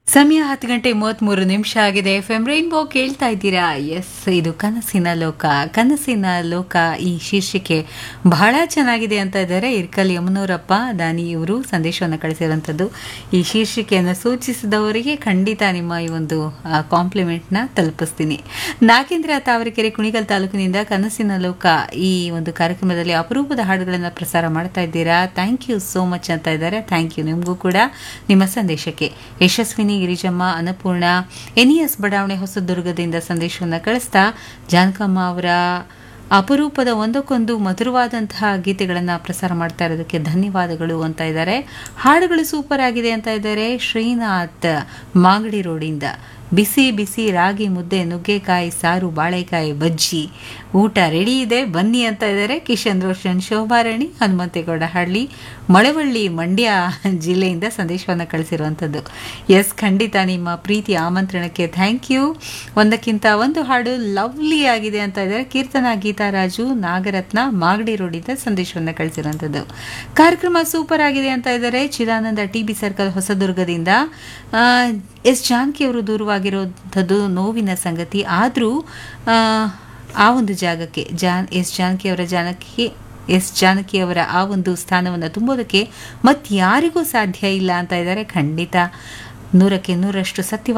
ಸಮಯ ಹತ್ತು ಗಂಟೆ ಮೂವತ್ತ್ಮೂರು ನಿಮಿಷ ಆಗಿದೆ ಎಫ್ ಎಂ ರೈನ್ಬೋ ಕೇಳ್ತಾ ಇದ್ದೀರಾ ಎಸ್ ಇದು ಕನಸಿನ ಲೋಕ ಕನಸಿನ ಲೋಕ ಈ ಶೀರ್ಷಿಕೆ ಬಹಳ ಚೆನ್ನಾಗಿದೆ ಅಂತ ಇದ್ದಾರೆ ಇರ್ಕಲ್ ಯಮನೂರಪ್ಪ ದಾನಿ ಇವರು ಸಂದೇಶವನ್ನು ಕಳಿಸಿರುವಂಥದ್ದು ಈ ಶೀರ್ಷಿಕೆಯನ್ನು ಸೂಚಿಸಿದವರಿಗೆ ಖಂಡಿತ ನಿಮ್ಮ ಈ ಒಂದು ಕಾಂಪ್ಲಿಮೆಂಟ್ನ ತಲುಪಿಸ್ತೀನಿ ನಾಗೇಂದ್ರ ತಾವರೆಕೆರೆ ಕುಣಿಗಲ್ ತಾಲೂಕಿನಿಂದ ಕನಸಿನ ಲೋಕ ಈ ಒಂದು ಕಾರ್ಯಕ್ರಮದಲ್ಲಿ ಅಪರೂಪದ ಹಾಡುಗಳನ್ನು ಪ್ರಸಾರ ಮಾಡ್ತಾ ಇದ್ದೀರಾ ಥ್ಯಾಂಕ್ ಯು ಸೋ ಮಚ್ ಅಂತ ಇದ್ದಾರೆ ಥ್ಯಾಂಕ್ ಯು ನಿಮಗೂ ಕೂಡ ನಿಮ್ಮ ಸಂದೇಶಕ್ಕೆ ಯಶಸ್ವಿನಿ ಗಿರಿಜಮ್ಮ ಅನ್ನಪೂರ್ಣ ಎನ್ಇಎಸ್ ಬಡಾವಣೆ ಹೊಸದುರ್ಗದಿಂದ ಸಂದೇಶವನ್ನು ಕಳಿಸ್ತಾ ಜಾನಕಮ್ಮ ಅವರ ಅಪರೂಪದ ಒಂದಕ್ಕೊಂದು ಮಧುರವಾದಂತಹ ಗೀತೆಗಳನ್ನು ಪ್ರಸಾರ ಮಾಡ್ತಾ ಇರೋದಕ್ಕೆ ಧನ್ಯವಾದಗಳು ಅಂತ ಇದ್ದಾರೆ ಹಾಡುಗಳು ಸೂಪರ್ ಆಗಿದೆ ಅಂತ ಇದ್ದಾರೆ ಶ್ರೀನಾಥ್ ಮಾಗಡಿ ರೋಡಿಂದ ಬಿಸಿ ಬಿಸಿ ರಾಗಿ ಮುದ್ದೆ ನುಗ್ಗೆಕಾಯಿ ಸಾರು ಬಾಳೆಕಾಯಿ ಬಜ್ಜಿ ಊಟ ರೆಡಿ ಇದೆ ಬನ್ನಿ ಅಂತ ಇದ್ದಾರೆ ಕಿಶನ್ ರೋಷನ್ ಶೋಭಾರಾಣಿ ಹನುಮಂತೇಗೌಡ ಹಳ್ಳಿ ಮಳವಳ್ಳಿ ಮಂಡ್ಯ ಜಿಲ್ಲೆಯಿಂದ ಸಂದೇಶವನ್ನು ಕಳಿಸಿರುವಂಥದ್ದು ಎಸ್ ಖಂಡಿತ ನಿಮ್ಮ ಪ್ರೀತಿ ಆಮಂತ್ರಣಕ್ಕೆ ಥ್ಯಾಂಕ್ ಯು ಒಂದಕ್ಕಿಂತ ಒಂದು ಹಾಡು ಲವ್ಲಿ ಆಗಿದೆ ಅಂತ ಇದ್ದಾರೆ ಕೀರ್ತನಾ ಗೀತಾರಾಜು ನಾಗರತ್ನ ಮಾಗಡಿ ರೋಡಿಂದ ಸಂದೇಶವನ್ನು ಕಳಿಸಿರುವಂಥದ್ದು ಕಾರ್ಯಕ್ರಮ ಸೂಪರ್ ಆಗಿದೆ ಅಂತ ಇದ್ದಾರೆ ಚಿದಾನಂದ ಟಿ ಬಿ ಸರ್ಕಲ್ ಹೊಸದುರ್ಗದಿಂದ ಆ, ಎಸ್ ಜಾನಕಿ ಅವರು ದೂರವಾಗಿರೋಂಥದ್ದು ನೋವಿನ ಸಂಗತಿ ಆದರೂ ಆ ಒಂದು ಜಾಗಕ್ಕೆ ಜಾನ್ ಎಸ್ ಜಾನಕಿ ಅವರ ಜಾನಕಿ ಎಸ್ ಜಾನಕಿ ಅವರ ಆ ಒಂದು ಸ್ಥಾನವನ್ನು ತುಂಬೋದಕ್ಕೆ ಮತ್ತಾರಿಗೂ ಸಾಧ್ಯ ಇಲ್ಲ ಅಂತ ಇದ್ದಾರೆ ಖಂಡಿತ ನೂರಕ್ಕೆ ನೂರಷ್ಟು ಸತ್ಯವಾದ